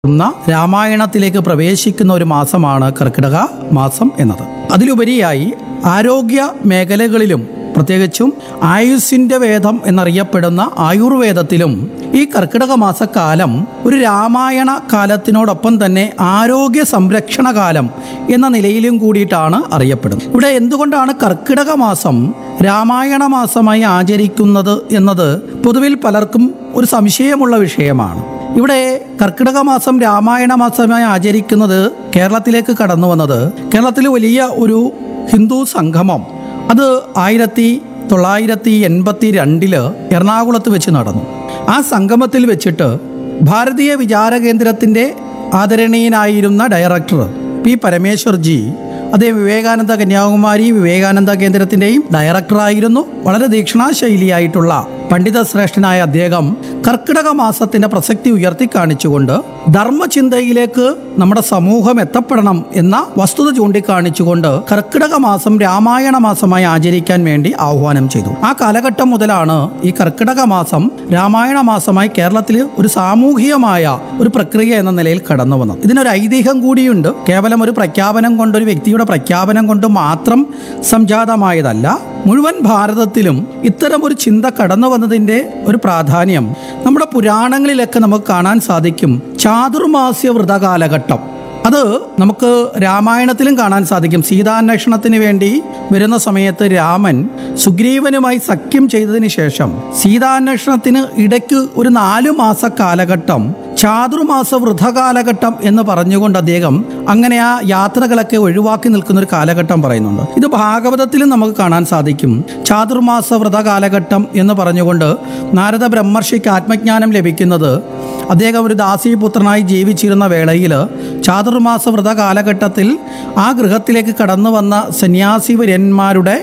എന്ന രാമായണത്തിലേക്ക് പ്രവേശിക്കുന്ന ഒരു മാസമാണ് കർക്കിടക മാസം എന്നത് അതിലുപരിയായി ആരോഗ്യ മേഖലകളിലും പ്രത്യേകിച്ചും ആയുസ്സിന്റെ വേദം എന്നറിയപ്പെടുന്ന ആയുർവേദത്തിലും ഈ കർക്കിടക മാസക്കാലം ഒരു രാമായണ കാലത്തിനോടൊപ്പം തന്നെ ആരോഗ്യ സംരക്ഷണ കാലം എന്ന നിലയിലും കൂടിയിട്ടാണ് അറിയപ്പെടുന്നത് ഇവിടെ എന്തുകൊണ്ടാണ് കർക്കിടക മാസം രാമായണ മാസമായി ആചരിക്കുന്നത് എന്നത് പൊതുവിൽ പലർക്കും ഒരു സംശയമുള്ള വിഷയമാണ് ഇവിടെ കർക്കിടക മാസം രാമായണ മാസമായി ആചരിക്കുന്നത് കേരളത്തിലേക്ക് കടന്നു വന്നത് കേരളത്തിൽ വലിയ ഒരു ഹിന്ദു സംഗമം അത് ആയിരത്തി തൊള്ളായിരത്തി എൺപത്തി രണ്ടില് എറണാകുളത്ത് വെച്ച് നടന്നു ആ സംഗമത്തിൽ വെച്ചിട്ട് ഭാരതീയ വിചാര കേന്ദ്രത്തിൻ്റെ ആദരണീയനായിരുന്ന ഡയറക്ടർ പി പരമേശ്വർജി അദ്ദേഹം വിവേകാനന്ദ കന്യാകുമാരി വിവേകാനന്ദ കേന്ദ്രത്തിൻ്റെയും ഡയറക്ടറായിരുന്നു വളരെ ദീക്ഷണാശൈലിയായിട്ടുള്ള പണ്ഡിത ശ്രേഷ്ഠനായ അദ്ദേഹം കർക്കിടക മാസത്തിന്റെ പ്രസക്തി ഉയർത്തി കാണിച്ചുകൊണ്ട് ധർമ്മചിന്തയിലേക്ക് നമ്മുടെ സമൂഹം എത്തപ്പെടണം എന്ന വസ്തുത ചൂണ്ടിക്കാണിച്ചുകൊണ്ട് കർക്കിടക മാസം രാമായണ മാസമായി ആചരിക്കാൻ വേണ്ടി ആഹ്വാനം ചെയ്തു ആ കാലഘട്ടം മുതലാണ് ഈ കർക്കിടക മാസം രാമായണ മാസമായി കേരളത്തിൽ ഒരു സാമൂഹികമായ ഒരു പ്രക്രിയ എന്ന നിലയിൽ കടന്നു വന്നത് ഇതിനൊരു ഐതിഹ്യം കൂടിയുണ്ട് കേവലം ഒരു പ്രഖ്യാപനം കൊണ്ട് ഒരു വ്യക്തിയുടെ പ്രഖ്യാപനം കൊണ്ട് മാത്രം സംജാതമായതല്ല മുഴുവൻ ഭാരതത്തിലും ഇത്തരം ഒരു ചിന്ത കടന്നു വന്നതിൻ്റെ ഒരു പ്രാധാന്യം നമ്മുടെ പുരാണങ്ങളിലൊക്കെ നമുക്ക് കാണാൻ സാധിക്കും ചാതുർമാസ്യ വ്രതകാലഘട്ടം അത് നമുക്ക് രാമായണത്തിലും കാണാൻ സാധിക്കും സീതാന്വേഷണത്തിന് വേണ്ടി വരുന്ന സമയത്ത് രാമൻ സുഗ്രീവനുമായി സഖ്യം ചെയ്തതിന് ശേഷം സീതാന്വേഷണത്തിന് ഇടയ്ക്ക് ഒരു നാലു മാസ കാലഘട്ടം ചാതുർമാസ വൃദ്ധകാലഘട്ടം എന്ന് പറഞ്ഞുകൊണ്ട് അദ്ദേഹം അങ്ങനെ ആ യാത്രകളൊക്കെ ഒഴിവാക്കി നിൽക്കുന്ന ഒരു കാലഘട്ടം പറയുന്നുണ്ട് ഇത് ഭാഗവതത്തിലും നമുക്ക് കാണാൻ സാധിക്കും ചാതുർമാസ വ്രതകാലഘട്ടം എന്ന് പറഞ്ഞുകൊണ്ട് നാരദ ബ്രഹ്മർഷിക്ക് ആത്മജ്ഞാനം ലഭിക്കുന്നത് അദ്ദേഹം ഒരു ദാസീപുത്രനായി ജീവിച്ചിരുന്ന വേളയിൽ ചാതുർമാസ വ്രത കാലഘട്ടത്തിൽ ആ ഗൃഹത്തിലേക്ക് കടന്നു വന്ന സന്യാസിവര്യന്മാരുടെ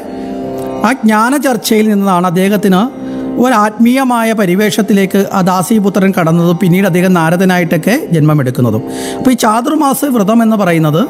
ആ ജ്ഞാന ചർച്ചയിൽ നിന്നാണ് അദ്ദേഹത്തിന് ഒരു ആത്മീയമായ പരിവേഷത്തിലേക്ക് ആ ദാസീപുത്രൻ കടന്നതും പിന്നീട് അദ്ദേഹം നാരദനായിട്ടൊക്കെ ജന്മമെടുക്കുന്നതും അപ്പോൾ ഈ ചാതുർമാസ വ്രതം എന്ന് പറയുന്നത്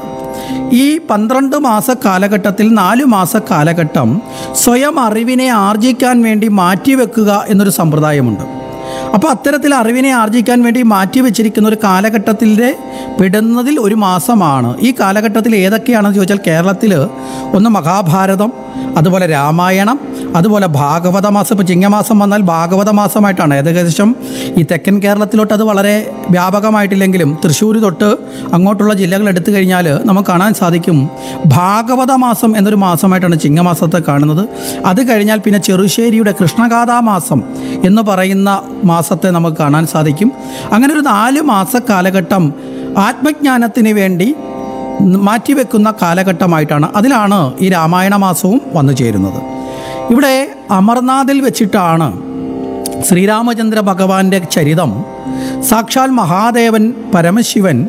ഈ പന്ത്രണ്ട് മാസ കാലഘട്ടത്തിൽ നാല് മാസ കാലഘട്ടം സ്വയം അറിവിനെ ആർജിക്കാൻ വേണ്ടി മാറ്റിവെക്കുക എന്നൊരു സമ്പ്രദായമുണ്ട് അപ്പോൾ അത്തരത്തിൽ അറിവിനെ ആർജിക്കാൻ വേണ്ടി മാറ്റിവെച്ചിരിക്കുന്ന ഒരു കാലഘട്ടത്തിലെ പെടുന്നതിൽ ഒരു മാസമാണ് ഈ കാലഘട്ടത്തിൽ ഏതൊക്കെയാണെന്ന് ചോദിച്ചാൽ കേരളത്തിൽ ഒന്ന് മഹാഭാരതം അതുപോലെ രാമായണം അതുപോലെ ഭാഗവത മാസം ഇപ്പോൾ ചിങ്ങമാസം വന്നാൽ ഭാഗവത മാസമായിട്ടാണ് ഏകദേശം ഈ തെക്കൻ കേരളത്തിലോട്ട് അത് വളരെ വ്യാപകമായിട്ടില്ലെങ്കിലും തൃശ്ശൂർ തൊട്ട് അങ്ങോട്ടുള്ള ജില്ലകൾ എടുത്തു കഴിഞ്ഞാൽ നമുക്ക് കാണാൻ സാധിക്കും ഭാഗവത മാസം എന്നൊരു മാസമായിട്ടാണ് ചിങ്ങമാസത്തെ കാണുന്നത് അത് കഴിഞ്ഞാൽ പിന്നെ ചെറുശ്ശേരിയുടെ കൃഷ്ണഗാഥാ മാസം എന്ന് പറയുന്ന മാസത്തെ നമുക്ക് കാണാൻ സാധിക്കും അങ്ങനെ ഒരു നാല് മാസ കാലഘട്ടം ആത്മജ്ഞാനത്തിന് വേണ്ടി മാറ്റിവെക്കുന്ന കാലഘട്ടമായിട്ടാണ് അതിലാണ് ഈ രാമായണ മാസവും വന്നു ചേരുന്നത് ഇവിടെ അമർനാഥിൽ വെച്ചിട്ടാണ് ശ്രീരാമചന്ദ്ര ഭഗവാന്റെ ചരിതം സാക്ഷാൽ മഹാദേവൻ പരമശിവൻ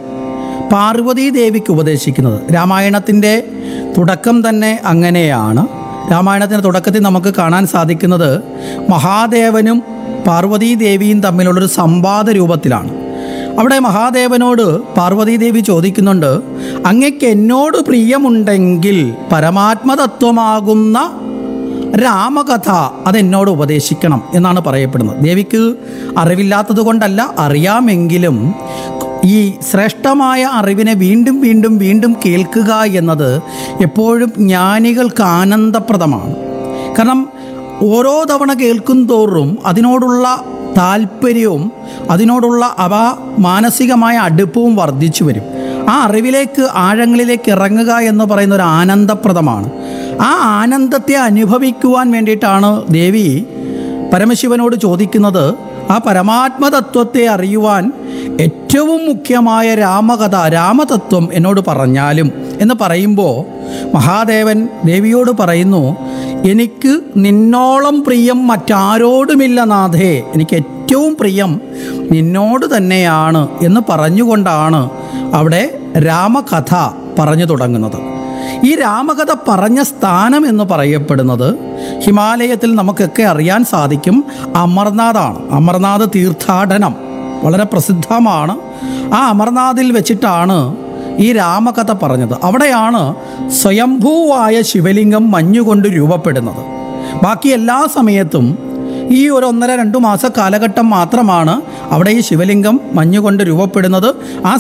പാർവതീ ദേവിക്ക് ഉപദേശിക്കുന്നത് രാമായണത്തിൻ്റെ തുടക്കം തന്നെ അങ്ങനെയാണ് രാമായണത്തിൻ്റെ തുടക്കത്തിൽ നമുക്ക് കാണാൻ സാധിക്കുന്നത് മഹാദേവനും പാർവതീ ദേവിയും തമ്മിലുള്ളൊരു സംവാദ രൂപത്തിലാണ് അവിടെ മഹാദേവനോട് പാർവതീദേവി ചോദിക്കുന്നുണ്ട് അങ്ങക്ക് എന്നോട് പ്രിയമുണ്ടെങ്കിൽ പരമാത്മതത്വമാകുന്ന രാമകഥ അതെന്നോട് ഉപദേശിക്കണം എന്നാണ് പറയപ്പെടുന്നത് ദേവിക്ക് അറിവില്ലാത്തത് കൊണ്ടല്ല അറിയാമെങ്കിലും ഈ ശ്രേഷ്ഠമായ അറിവിനെ വീണ്ടും വീണ്ടും വീണ്ടും കേൾക്കുക എന്നത് എപ്പോഴും ജ്ഞാനികൾക്ക് ആനന്ദപ്രദമാണ് കാരണം ഓരോ തവണ കേൾക്കും തോറും അതിനോടുള്ള താല്പര്യവും അതിനോടുള്ള അവ മാനസികമായ അടുപ്പവും വർദ്ധിച്ചു വരും ആ അറിവിലേക്ക് ആഴങ്ങളിലേക്ക് ഇറങ്ങുക എന്ന് പറയുന്ന ഒരു ആനന്ദപ്രദമാണ് ആ ആനന്ദത്തെ അനുഭവിക്കുവാൻ വേണ്ടിയിട്ടാണ് ദേവി പരമശിവനോട് ചോദിക്കുന്നത് ആ പരമാത്മതത്വത്തെ അറിയുവാൻ ഏറ്റവും മുഖ്യമായ രാമകഥ രാമതത്വം എന്നോട് പറഞ്ഞാലും എന്ന് പറയുമ്പോൾ മഹാദേവൻ ദേവിയോട് പറയുന്നു എനിക്ക് നിന്നോളം പ്രിയം മറ്റാരോടുമില്ല നാഥേ എനിക്ക് ഏറ്റവും പ്രിയം നിന്നോട് തന്നെയാണ് എന്ന് പറഞ്ഞുകൊണ്ടാണ് അവിടെ രാമകഥ പറഞ്ഞു തുടങ്ങുന്നത് ഈ രാമകഥ പറഞ്ഞ സ്ഥാനം എന്ന് പറയപ്പെടുന്നത് ഹിമാലയത്തിൽ നമുക്കൊക്കെ അറിയാൻ സാധിക്കും അമർനാഥാണ് അമർനാഥ് തീർത്ഥാടനം വളരെ പ്രസിദ്ധമാണ് ആ അമർനാഥിൽ വെച്ചിട്ടാണ് ഈ രാമകഥ പറഞ്ഞത് അവിടെയാണ് സ്വയംഭൂവായ ശിവലിംഗം മഞ്ഞുകൊണ്ട് രൂപപ്പെടുന്നത് ബാക്കി എല്ലാ സമയത്തും ഈ ഒരു ഒന്നര രണ്ട് മാസ കാലഘട്ടം മാത്രമാണ് അവിടെ ഈ ശിവലിംഗം മഞ്ഞുകൊണ്ട് രൂപപ്പെടുന്നത് ആ